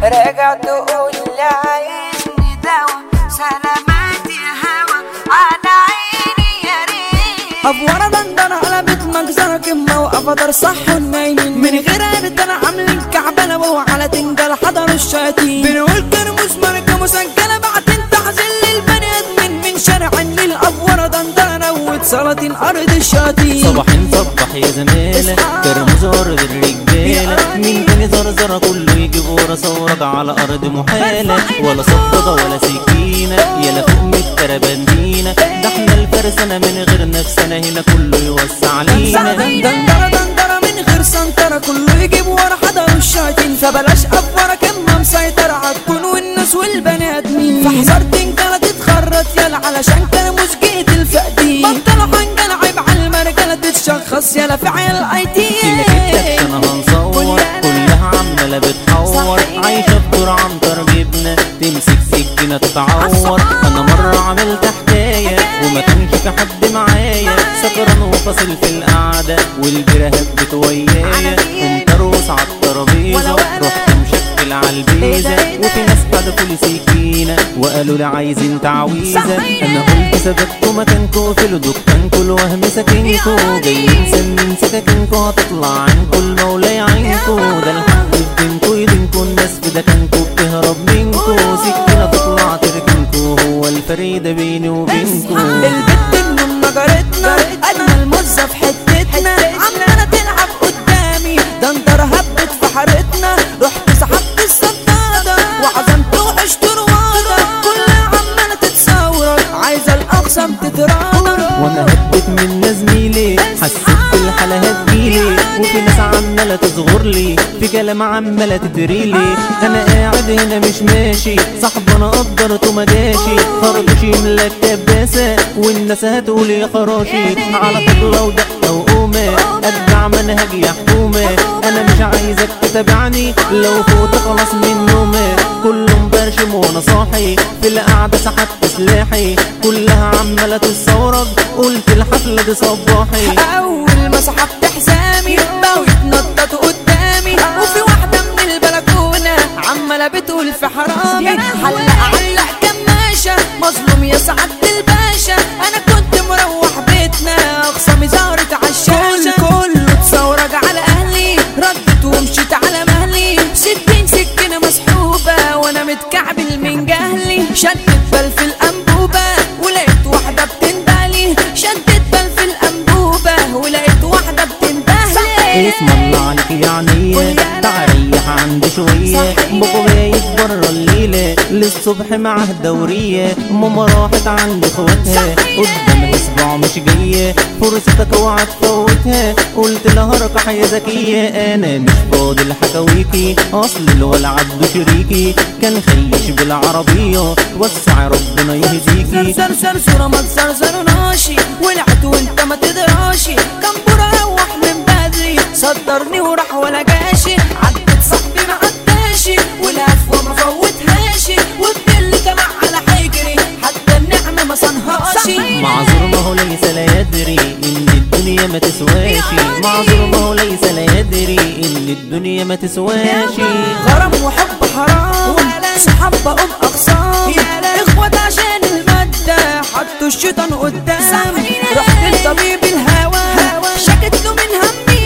راجع تقول لي عايزني دوا سلامات يا هوا على عيني يا ريت افوره دندنه قلبت مجزره كمه وقفدر صح والنايمين من غير قرد انا عاملين كعبله وهو على تنجل حضروا الشياطين بنقول كرموس ماركه مسجله بعدين تحزن للبني ادمين من شارع النيل افوره دندنه نوت سلاطين ارض الشياطين صباحين صبح يا زمالة ترمز أرض الرجالة مين تاني زرزرة كله يجيب ورا ثورك على أرض محالة ولا صفقة ولا سكينة يلا فوق من التربندينة ده احنا الفرسانة من غير نفسنا هنا كله يوسع علينا دندره دندره من غير سنتره كله يجيب ورا حضروا الشياطين فبلاش افوره كمه مسيطره هتكون والناس والبني ادمين فاحذر تنجله تتخرط يلا علشان كرموس جيت الفقدين بطلوا حنجله عيب على المرجله تتشخص يلا في عيال اي تي كلك التكت انا هنصور كلها عمالة بتحور عايشة بدور عنتر جبنة تمسك سكينة تتعور انا مرة عملت حكاية وما كانش في حد معايا سكران وفاصل في القعدة والبرهات بتويايا قمت ارقص على الترابيزة رحت مشكل على البيزة وفي ناس حدفوا لي سكينة وقالوا لي عايزين تعويذة انا قلت ثبتوا مكانكوا في دكانكوا الوهم سكنكوا جايين سنين سكاكينكوا هتطلع عنكوا المولى يعينكوا ده الحق في دينكوا يدينكوا الناس في دكانكوا بتهرب منكوا سكينة تطلع تركنكوا هو الفريدة بيني وبينكوا البت من نجرتنا اجمل مزه في حتتنا عمالة تلعب قدامي ده انت هبت في حارتنا رحت سحبت الصدادة وعزمت وعشت روادة كلها عمالة تتصورك عايزة الاقسم تتراضى وانا هبت من زميلي حسيت بالحالة هتجيلي وفي ناس عمالة تصغر لي في كلام عمالة تدريلي انا قاعد هنا مش ماشي صاحب انا قدرته ما جاشي خرطوش يملى الكباسة والناس هتقول يا خراشي على طبلة ودقة وقومة اتبع منهج يا حكومة انا مش عايزك تتابعني لو فوت خلاص من نومة كله مبرشم وانا صاحي في القعدة سحبت سلاحي كلها عمالة تتصورك قلت الحفلة دي صباحي اول ما سحبت حزامي بقوا يتنططوا قدامي وفي واحده من البلكونه عماله بتقول في حرامي حلق علق كماشه مظلوم يا سعاده الباشا انا كنت مروح بيتنا اخصامي زهرت عالشاشه كله تصورج على اهلي ردت ومشيت على مهلي ستين سكينه مسحوبه وانا متكعبل من جهلي شدت بل في الانبوبه ولقيت واحده بتندهلي شدت بل في الانبوبه ولقيت واحده بتندهلي اسم الله عليك يعني تعريح عندي شوية بابا بايت برا الليلة للصبح معاه دورية ماما راحت عند اخواتها قدامها اسبوع مش جاية فرصتك اوعى تفوتها قلت لها ركح يا زكية انا مش فاضي لحكاويكي اصل الولع عبده شريكي كان خيش بالعربية وسع ربنا يهديكي زر زر زر ما تزرزرناشي ولعت وانت ما تدراشي كان برا روح من بدري صدرني وراح ولا جاشي عدت صاحبي ما عداشي والهفوة ما فوتهاشي والدل طلع على حجري حتى النعمة ما صنهاشي معذور ما هو ليس لا يدري ان الدنيا ما تسواشي معذور ما هو ليس لا يدري ان الدنيا ما تسواشي غرام وحب حرام صحاب بقوم اقسام اخوات عشان المادة حطوا الشيطان قدام رحت لطبيب الهوى شكت له من همي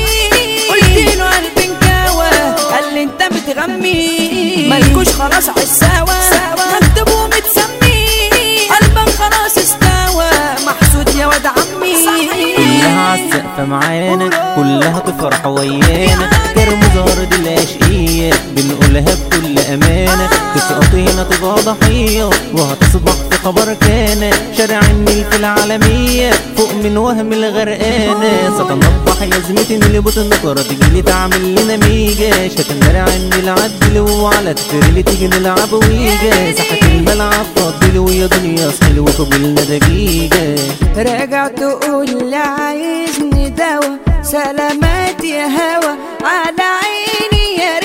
قلت له قلبي انكوى قال لي انت بتغمي مالكوش خلاص عالسوا مكتوب ومتسمي قلبك خلاص استوى محسود يا واد عمي كلها عالسقف معانا كلها تفرح ويانا كرم زهرة العشقية بنقولها بكل أمانة تسقط هنا تبقى ضحية وهتصبح في خبر كان شارع النيل في العالمية فوق من وهم الغرقانة ستنضح يا زميتي اللي بتنكر تجيلي تعمل لنا ميجا شتنرع النيل عدل وعلى التريل تيجي نلعب ويجا ساحة الملعب فضل ويا دنيا صحيل وقبلنا دقيقة راجع تقول لي عايزني دوا سلامات يا هوا على عيني يا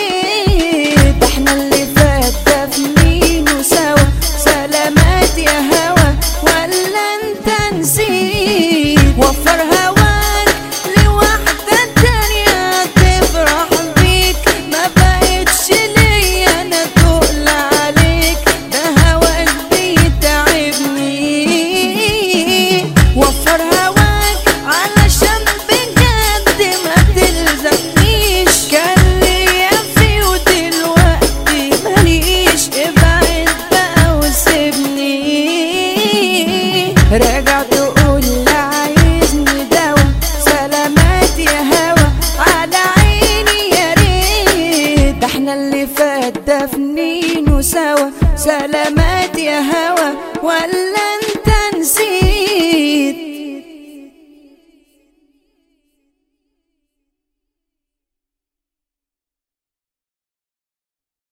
ريت احنا اللي فات ده في مين وسوا سلامات يا هوا ولا انت نسيت وفر هواك لواحدة تانية تفرح بيك ما بقتش ليا انا ترجع تقول لا عايزني دوا سلامات يا هوا على عيني يا ريت ده احنا اللي فات دفنينه سوا سلامات يا هوا ولا